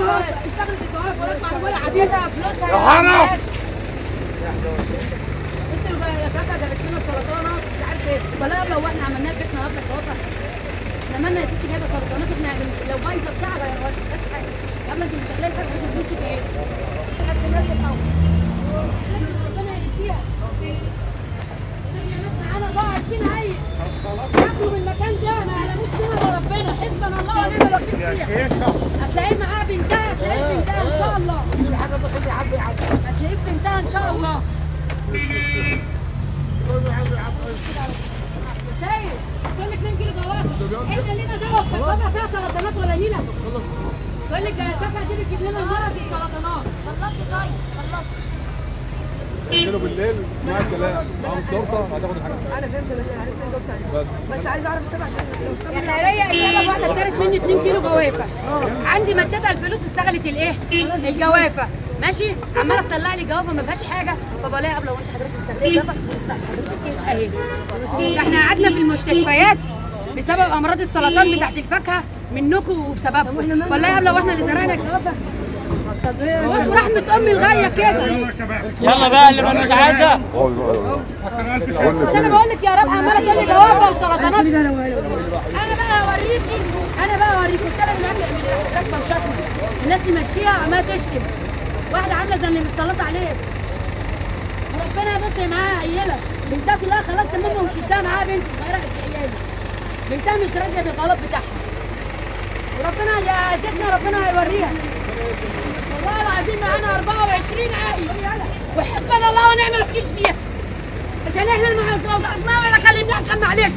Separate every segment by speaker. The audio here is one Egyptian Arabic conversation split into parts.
Speaker 1: اشتغلت الجواب ورد ولا عبيدة فلوسها
Speaker 2: يا حرام.
Speaker 1: انت يا فاكهه جابت لنا سرطانه مش عارف ايه ولا لو احنا عملناها في بيتنا قبل التوفى احنا مالنا يا ستي جايبه سرطانات احنا لو بايظه بتاع ما فيهاش حاجه قبل انت مستقليه الحاجه في فلوسك ايه؟ حد الناس الاول ربنا يهديها احنا ناس معانا 24 عيل ياكلوا من المكان ده ما يعلموش كده ربنا حسبنا الله ونعم الوكيل فيها هتلاقيه معاه بنتها هتلاقيه بنتها ان شاء الله هتلاقيه بنتها ان شاء الله سيد كل 2 كيلو جوافه احنا لينا دعوه بجوافه فيها سرطانات ولا لينا؟ يقول لك الفاكهه دي بتجيب لنا مرض السرطانات خلصت طيب خلصت
Speaker 2: تنزلوا بالليل اسمع الكلام معاهم شرطه هتاخد الحاجه
Speaker 3: انا فهمت مش عارف الدكتور
Speaker 2: بس
Speaker 3: بس عايز اعرف السبب عشان لو
Speaker 1: يا خيريه السبب واحده اشترت مني 2 كيلو جوافه عندي مدتها الفلوس اشتغلت الايه؟ الجوافه ماشي عماله تطلع لي جوافه ما فيهاش حاجه فبلاقي قبل وانت حضرتك استخدمت جوافه حضرتك إيه؟ اهي ده احنا قعدنا في المستشفيات بسبب امراض السرطان بتاعت الفاكهه منكم وبسببكم والله قبل واحنا اللي زرعنا الجوافه ورحمه امي الغاليه كده
Speaker 4: يلا بقى اللي مش عايزه
Speaker 1: مش انا بقول لك يا رب عماله تقول لي جوافه وسرطانات انا بقى اوريكي انا بقى اوريكي الكلام اللي معاك اللي راكبه وشتمه الناس تمشيها عماله تشتم واحده عامله زي اللي متسلطه عليها ربنا بص معاها عيله بنتها كلها خلاص ماما وشدها معاها بنت صغيره قد عيالي بنتها مش راضيه بالغلط بتاعها وربنا يا زيدنا ربنا هيوريها والله العظيم معانا 24 عائل وحسبنا الله ونعم الوكيل فيها عشان احنا اللي ما لو ضغطناها ولا كلمناها كان معلش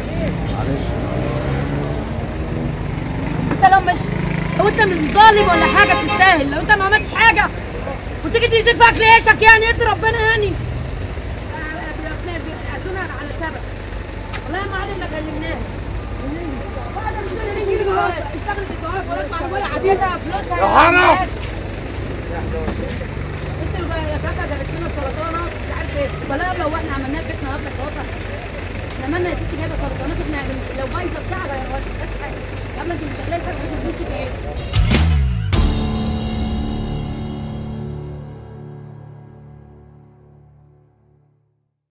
Speaker 1: انت لو مش لو انت مش ظالم ولا حاجه تستاهل لو انت ما عملتش حاجه وتيجي تزيد في اكل عيشك يعني ادي ربنا يعني بيأذونا على سبب والله ما عاد ما كلمناها واحدة مش قادرة نجيب جواز. اشتغلت الجواز ورد ولا عبيدة فلوسها
Speaker 2: يا حرام.
Speaker 1: انت يا فاكهه جابت لنا سرطانه مش عارف ايه ولا لو احنا عملناها في بيتنا قبل التوفى احنا مالنا يا ستي جايبه سرطانات احنا لو بايظه بتاع ما فيهاش حاجه قبل انت مستقليه الحاجه في فلوسك ايه؟